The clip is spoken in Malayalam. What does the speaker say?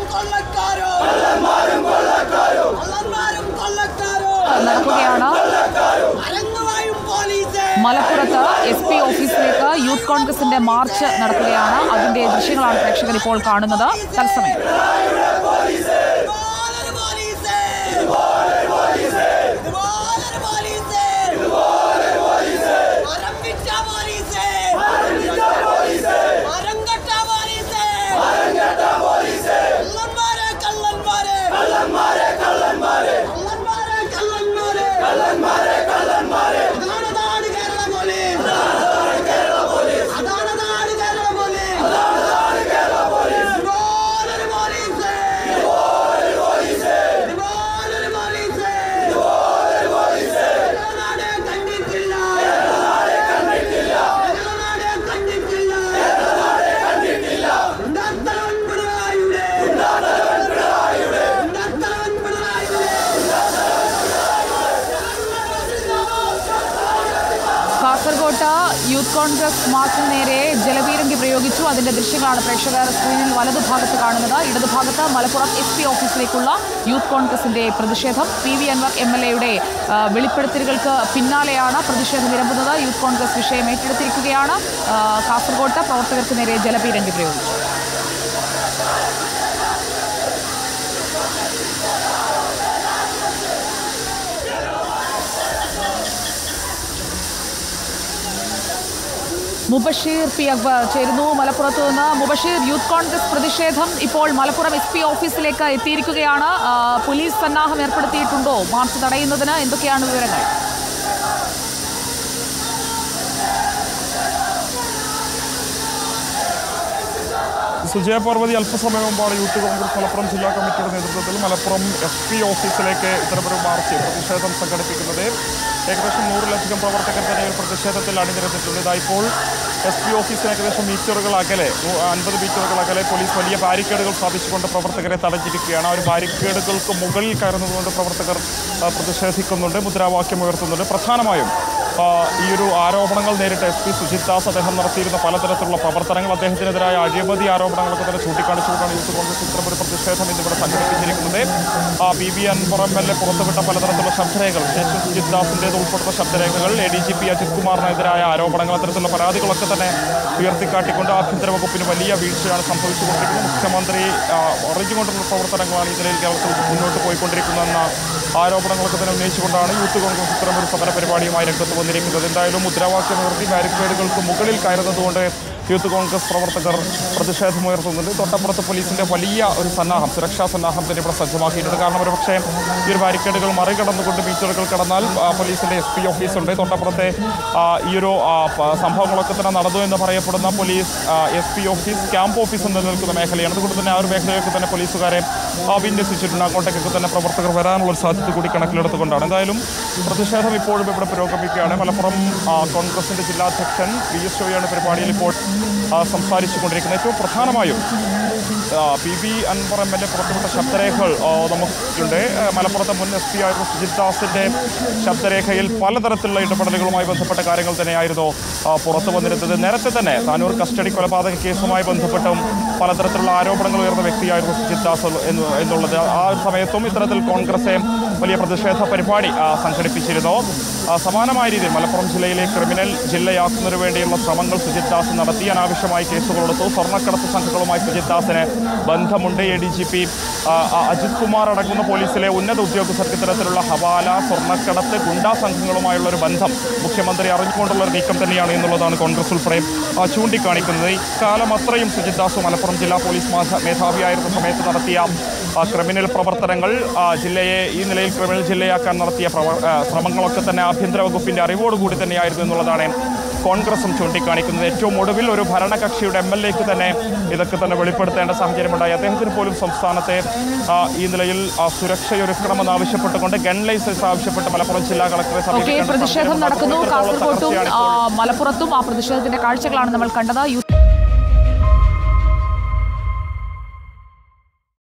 കൊള്ളക്കാരോ കള്ളന്മാരും കൊള്ളക്കാരോ നടക്കുകയാണ് അരങ്ങുവായും പോലീസ് മലപ്പുറത്ത് എസ് പി ഓഫീസിലേക്ക് യൂത്ത് കോൺഗ്രസിന്റെ മാർച്ച് നടക്കുകയാണ് അതിന്റെ ദൃശ്യങ്ങളാണ് പ്രേക്ഷകർ ഇപ്പോൾ കാണുന്നത് തത്സമയം ഇതുപോലൊരു പോലീസ് ഇതുപോലൊരു പോലീസ് ആരംഭിച്ച പോലീസ് അരങ്ങട്ട പോലീസ് കള്ളന്മാരെ കള്ളന്മാരെ കള്ളന്മാരെ കള്ളന്മാരെ അതാണ് നാട് കേരള പോലീസ് അതാണ് നാട് കേരള പോലീസ് ഇതുപോലൊരു പോലീസ് ഇതുപോലൊരു പോലീസ് കേരളനാട് കണ്ടിട്ടില്ല കേരളനാട് കണ്ടിട്ടില്ല ഉണ്ടാത്തലവൻ പിണറായിയുടെ ഉണ്ടാത്തലവൻ പിണറായിയുടെ കാസർഗോട്ട് യൂത്ത് കോൺഗ്രസ് മാർച്ചിന് നേരെ ജലപീരങ്കി പ്രയോഗിച്ചു അതിന്റെ ദൃശ്യങ്ങളാണ് പ്രേക്ഷകർ സ്ക്രീനിൽ വലതുഭാഗത്ത് കാണുന്നത് ഇടതുഭാഗത്ത് മലപ്പുറം എസ് പി ഓഫീസിലേക്കുള്ള യൂത്ത് കോൺഗ്രസിന്റെ പ്രതിഷേധം P V Anvar M L എയുടെ വെളിപ്പെടുത്തലുകൾക്ക് പിന്നാലെയാണ് പ്രതിഷേധം ഇരമ്പുന്നത് യൂത്ത് കോൺഗ്രസ് വിഷയം ഏറ്റെടുത്തിരിക്കുകയാണ് ആ, കാസർഗോട്ട് പ്രവർത്തകർക്ക് നേരെ ജലപീരങ്കി പ്രയോഗിച്ചു മുബഷീർ പി അക്ബർ ചേരുന്നു മലപ്പുറത്ത് നിന്ന് മുബഷീർ യൂത്ത് കോൺഗ്രസ് പ്രതിഷേധം ഇപ്പോൾ മലപ്പുറം എസ് പി ഓഫീസിലേക്ക് എത്തിയിരിക്കുകയാണ് ആ, പോലീസ് സന്നാഹം ഏർപ്പെടുത്തിയിട്ടുണ്ടോ മാർച്ച് തടയുന്നതിന് എന്തൊക്കെയാണ് വിവരങ്ങൾ സുജയ പാർവതി അല്പസമയം മുമ്പാണ് യൂത്ത് കോൺഗ്രസ് മലപ്പുറം ജില്ലാ കമ്മിറ്റിയുടെ നേതൃത്വത്തിൽ മലപ്പുറം എസ് പി ഓഫീസിലേക്ക് ഇത്തരമൊരു മാർച്ച് പ്രതിഷേധം സംഘടിപ്പിക്കുന്നത് ഏകദേശം നൂറിലധികം പ്രവർത്തകർ തന്നെ ഈ പ്രതിഷേധത്തിൽ അണിനിരന്നിട്ടുണ്ട് ഇതാ ഇപ്പോൾ എസ് പി ഓഫീസിന് ഏകദേശം മീറ്ററുകൾ അകലെ നൂ- അൻപത് മീറ്ററുകൾ അകലെ പോലീസ് വലിയ ബാരിക്കേഡുകൾ സ്ഥാപിച്ചുകൊണ്ട് പ്രവർത്തകരെ തടഞ്ഞിരിക്കുകയാണ് ആ ഒരു ബാരിക്കേഡുകൾക്ക് മുകളിൽ കയറുന്നതുകൊണ്ട് പ്രവർത്തകർ ആ, പ്രതിഷേധിക്കുന്നുണ്ട് മുദ്രാവാക്യം ഉയർത്തുന്നുണ്ട് പ്രധാനമായും ആ, ഈ ഒരു ആരോപണങ്ങൾ നേരിട്ട് എസ് പി സുജിത് ദാസ് അദ്ദേഹം നടത്തിയിരുന്ന പലതരത്തിലുള്ള പ്രവർത്തനങ്ങൾ അദ്ദേഹത്തിനെതിരായ അഴിമതി ആരോപണങ്ങളൊക്കെ തന്നെ ചൂണ്ടിക്കാണിച്ചുകൊണ്ടാണ് യൂത്ത് കോൺഗ്രസ് ഇത്തരം ഒരു പ്രതിഷേധം ഇന്നിവിടെ സംഘടിപ്പിച്ചിരിക്കുന്നത് ആ B B Anvar M L A പുറത്തുവിട്ട പലതരത്തിലുള്ള ശബ്ദരേഖകൾ വിശേഷം സുജിത് ദാസിൻ്റേത് ഉൾപ്പെടുന്ന ശബ്ദരേഖകൾ A D G P Ajith കുമാറിനെതിരായ ആരോപണങ്ങൾ അത്തരത്തിലുള്ള പരാതികളൊക്കെ തന്നെ ഉയർത്തിക്കാട്ടിക്കൊണ്ട് ആഭ്യന്തര വകുപ്പിന് വലിയ വീഴ്ചയാണ് സംഭവിച്ചുകൊണ്ടിരിക്കുന്നത് മുഖ്യമന്ത്രി ആ, അറിഞ്ഞുകൊണ്ടുള്ള പ്രവർത്തനങ്ങളാണ് ഈ നിലയിൽ കേരളത്തിൽ മുന്നോട്ട് പോയിക്കൊണ്ടിരിക്കുന്നതെന്ന ആരോപണങ്ങളൊക്കെ തന്നെ ഉന്നയിച്ചുകൊണ്ടാണ് യൂത്ത് കോൺഗ്രസ് ഇത്തരം ഒരു സമര പരിപാടിയുമായി രംഗത്ത് വന്നിരിക്കുന്നത് എന്തായാലും മുദ്രാവാക്യം ഉയർത്തി ബാരിക്കേഡുകൾക്ക് മുകളിൽ കയറുന്നതുകൊണ്ട് യൂത്ത് കോൺഗ്രസ് പ്രവർത്തകർ പ്രതിഷേധമുയർത്തുന്നുണ്ട് തൊട്ടപ്പുറത്ത് പോലീസിന്റെ വലിയ ഒരു സന്നാഹം സുരക്ഷാ സന്നാഹം തന്നെ ഇവിടെ സജ്ജമാക്കിയിട്ടുണ്ട് കാരണം ഒരു പക്ഷേ ഈ ഒരു ബാരിക്കേഡുകൾ മറികടന്നുകൊണ്ട് മീറ്ററുകൾ കടന്നാൽ ആ, പോലീസിന്റെ എസ് പി ഓഫീസുണ്ട് തൊട്ടപ്പുറത്തെ ആ, ഈ ഒരു ആ, പ- സംഭവങ്ങളൊക്കെ തന്നെ നടന്നു എന്ന് പറയപ്പെടുന്ന police S P office camp office എന്ന് നിൽക്കുന്ന മേഖലയാണ് അതുകൊണ്ട് തന്നെ ആ ഒരു മേഖലയൊക്കെ തന്നെ പോലീസുകാരെ ആ, വിന്യസിച്ചിട്ടുണ്ട് അങ്ങോട്ടേക്കൊക്കെ തന്നെ പ്രവർത്തകർ വരാനുള്ള ഒരു സാധ്യത കൂടി കണക്കിലെടുത്തുകൊണ്ടാണ് എന്തായാലും പ്രതിഷേധം ഇപ്പോഴും ഇവിടെ പുരോഗമിക്കുകയാണ് മലപ്പുറം ആ, കോൺഗ്രസിന്റെ ജില്ലാധ്യക്ഷൻ വി എസ് ഷോയാണ് പരിപാടിയിൽ ഇപ്പോൾ ആ, സംസാരിച്ചുകൊണ്ടിരിക്കുന്നത് ഏറ്റവും പ്രധാനമായും ആ, P B Anvar M L A പുറത്തുവിട്ട ശബ്ദരേഖകൾ ആ, നമുക്കുണ്ട് ആ, മലപ്പുറത്തെ മുൻ എസ് പി ആയിരുന്ന സുജിത് ദാസിന്റെ ശബ്ദരേഖയിൽ പലതരത്തിലുള്ള ഇടപെടലുകളുമായി ബന്ധപ്പെട്ട കാര്യങ്ങൾ തന്നെയായിരുന്നു ആ, പുറത്തു വന്നിരുന്നത് നേരത്തെ തന്നെ താനൂർ കസ്റ്റഡി കൊലപാതക കേസുമായി ബന്ധപ്പെട്ടും പലതരത്തിലുള്ള ആരോപണങ്ങൾ ഉയർന്ന വ്യക്തിയായിരുന്നു സുജിത് ദാസ് എന്ന് എന്നുള്ളത് ആ ഒരു സമയത്തും ഇത്തരത്തിൽ കോൺഗ്രസ് വലിയ പ്രതിഷേധ പരിപാടി ആ, സംഘടിപ്പിച്ചിരുന്നു ആ, സമാനമായ രീതിയിൽ മലപ്പുറം ജില്ലയിലെ ക്രിമിനൽ ജില്ലയാക്കുന്നതിന് വേണ്ടിയുള്ള ശ്രമങ്ങൾ സുജിത് ദാസ് നടത്തി അനാവശ്യമായി കേസുകളെടുത്തു സ്വർണ്ണക്കടത്ത് സംഘങ്ങളുമായി സുജിത് ദാസിന് ബന്ധമുണ്ട് A D G P Ajith Kumar അടങ്ങുന്ന പോലീസിലെ ഉന്നത ഉദ്യോഗസ്ഥർക്ക് ഇത്തരത്തിലുള്ള ഹവാല സ്വർണ്ണക്കടത്ത് ഗുണ്ടാ സംഘങ്ങളുമായുള്ള ഒരു ബന്ധം മുഖ്യമന്ത്രി അറിഞ്ഞുകൊണ്ടുള്ള ഒരു നീക്കം തന്നെയാണ് എന്നുള്ളതാണ് കോൺഗ്രസ് ഉൾപ്പെടെ ആ, ചൂണ്ടിക്കാണിക്കുന്നത് ഇക്കാലം അത്രയും സുജിത് ദാസ് മലപ്പുറം ജില്ലാ പോലീസ് മാധ- മേധാവിയായിരുന്ന സമയത്ത് നടത്തിയ ആ, ക്രിമിനൽ പ്രവർത്തനങ്ങൾ ആ, ജില്ലയെ ഈ നിലയിൽ ക്രിമിനൽ ജില്ലയാക്കാൻ നടത്തിയ പ്രവ- ആ, ശ്രമങ്ങളൊക്കെ തന്നെ ആഭ്യന്തര വകുപ്പിന്റെ അറിവോടുകൂടി തന്നെയായിരുന്നു എന്നുള്ളതാണ് കോൺഗ്രസും ചൂണ്ടിക്കാണിക്കുന്നത് ഏറ്റവും ഒടുവിൽ ഒരു ഭരണകക്ഷിയുടെ എം എൽ എക്ക് തന്നെ ഇതൊക്കെ തന്നെ വെളിപ്പെടുത്തേണ്ട സാഹചര്യമുണ്ടായി അദ്ദേഹത്തിന് പോലും സംസ്ഥാനത്തെ ആ, ഈ നിലയിൽ ആ, സുരക്ഷയൊരുക്കണമെന്ന് ആവശ്യപ്പെട്ടുകൊണ്ട് ഗൺ ലൈസൻസ് ആവശ്യപ്പെട്ട് മലപ്പുറം ജില്ലാ കളക്ടറെ ഓക്കെ സമീപിക്കേണ്ട പ്രതിഷേധം സാഹചര്യം നടക്കുന്നു ഉണ്ടാകുന്നു. ഇത്രത്തോളം കാസർഗോട്ടും തകർച്ചയാണ് ആ, ഇപ്പോൾ മലപ്പുറത്തും ആ പ്രതിഷേധത്തിന്റെ കാഴ്ചകളാണ് നമ്മൾ കണ്ടത് യൂത്ത്